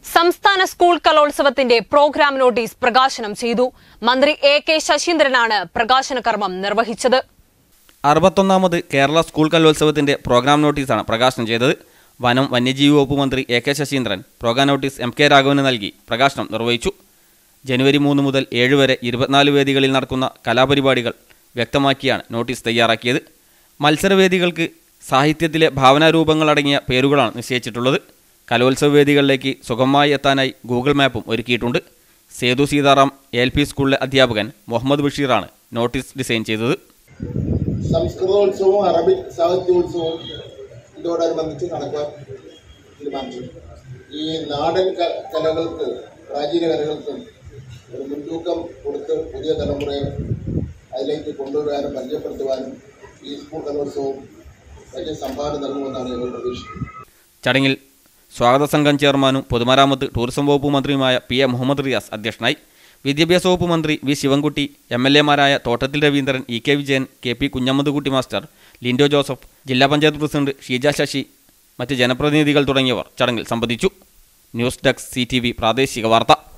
സംസ്ഥാന സ്കൂൾ കലോത്സവത്തിന്റെ programme notice പ്രകാശനം ചെയ്തു മന്ത്രി എ കെ ശശീന്ദ്രനാണ് പ്രകാശന കർമ്മം നിർവഹിച്ചത് അറുപത്തൊന്നാമത് കേരള സ്കൂൾ കലോത്സവത്തിന്റെ പ്രോഗ്രാം നോട്ടീസാണ് പ്രകാശനം ചെയ്തത് വനം വന്യജീവി വകുപ്പ് മന്ത്രി A K Saseendran programme notice M K രാഘവന് നൽകി പ്രകാശനം നിർവഹിച്ചു ജനുവരി മൂന്ന് മുതൽ ഏഴ് വരെ ഇരുപത്തിനാല് വേദികളിൽ നടക്കുന്ന കലാപരിപാടികൾ വ്യക്തമാക്കിയാണ് നോട്ടീസ് തയ്യാറാക്കിയത് മത്സരവേദികൾക്ക് സാഹിത്യത്തിലെ ഭാവനാരൂപങ്ങളടങ്ങിയ പേരുകളാണ് നിശ്ചയിച്ചിട്ടുള്ളത് കലോത്സവ വേദികളിലേക്ക് സുഗമമായി എത്താനായി ഗൂഗിൾ മാപ്പും ഒരുക്കിയിട്ടുണ്ട് സേതു സീതാറാം എൽ പി സ്കൂളിലെ അധ്യാപകൻ മുഹമ്മദ് ബഷീറാണ് നോട്ടീസ് ഡിസൈൻ ചെയ്തത് സംസ്കൃതോത്സവവും അറബിക് സാഹിത്യോത്സവവും ഇതോടനുബന്ധിച്ച് നടക്കാൻ തീരുമാനിച്ചു ഈ നാടൻ ക- കലകൾക്ക് പ്രാചീന കലകൾക്ക് ഒരു മുൻതൂക്കം കൊടുത്ത് പുതിയ തലമുറയെ അതിലേക്ക് കൊണ്ടുവരാനും പരിചയപ്പെടുത്തുവാനും ഈ സ്കൂൾ കലോത്സവം വലിയ സംഭാവന നൽകുമെന്നാണ് ഞങ്ങൾ പ്രതീക്ഷിക്കുന്നത് ചടങ്ങിൽ സ്വാഗത സംഘം ചെയർമാനും പൊതുമരാമത്ത് ടൂറിസം വകുപ്പ് മന്ത്രിയുമായ പി എ മുഹമ്മദ് റിയാസ് അധ്യക്ഷനായി വിദ്യാഭ്യാസ വകുപ്പ് മന്ത്രി വി ശിവൻകുട്ടി എം എൽ എമാരായ Thottathil Ravindran E K Vijayan K P Kunhammedkutty master Lindo Joseph ജില്ലാ പഞ്ചായത്ത് പ്രസിഡന്റ് ഷീജ ശശി മറ്റ് ജനപ്രതിനിധികൾ തുടങ്ങിയവർ ചടങ്ങിൽ സംബന്ധിച്ചു ന്യൂസ് ഡെസ്ക് സി പ്രാദേശിക വാർത്ത